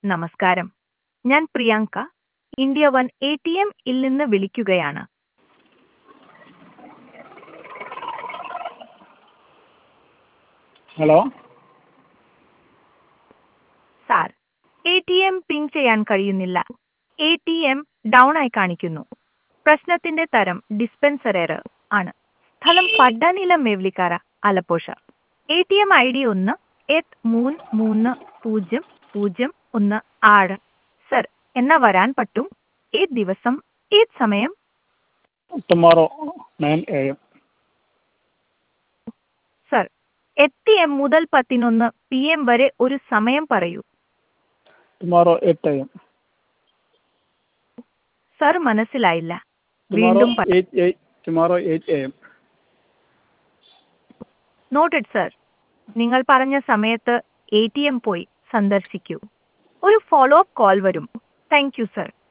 നമസ്കാരം ഞാൻ Priyanka India one A T M ഇൽ നിന്ന് വിളിക്കുകയാണ് hello sir A T M പിങ് ചെയ്യാൻ കഴിയുന്നില്ല എ ടി എം ഡൗൺ ആയി കാണിക്കുന്നു പ്രശ്നത്തിന്റെ തരം ഡിസ്പെൻസർ എറർ ആണ് സ്ഥലം Padanilam Mavelikkara Alappuzha A T M I D ഒന്ന് എട്ട് മൂന്ന് മൂന്ന് പൂജ്യം പൂജ്യം ഒന്ന് ആറ് സർ എന്നാ വരാൻ പറ്റും ഏത് ദിവസം ഏത് സമയം tomorrow nine A M sir എട്ട് എം മുതൽ പതിനൊന്ന് പി എം വരെ ഒരു സമയം പറയൂ tomorrow eight A M sir മനസ്സിലായില്ല ടുമോറോ വീണ്ടും പറ- eight eight tomorrow eight A M noted sir നിങ്ങൾ പറഞ്ഞ സമയത്ത് എ ടി എം പോയി സന്ദർശിക്കൂ ഒരു ഫോളോ അപ്പ് കോൾ വരും താങ്ക് യു സർ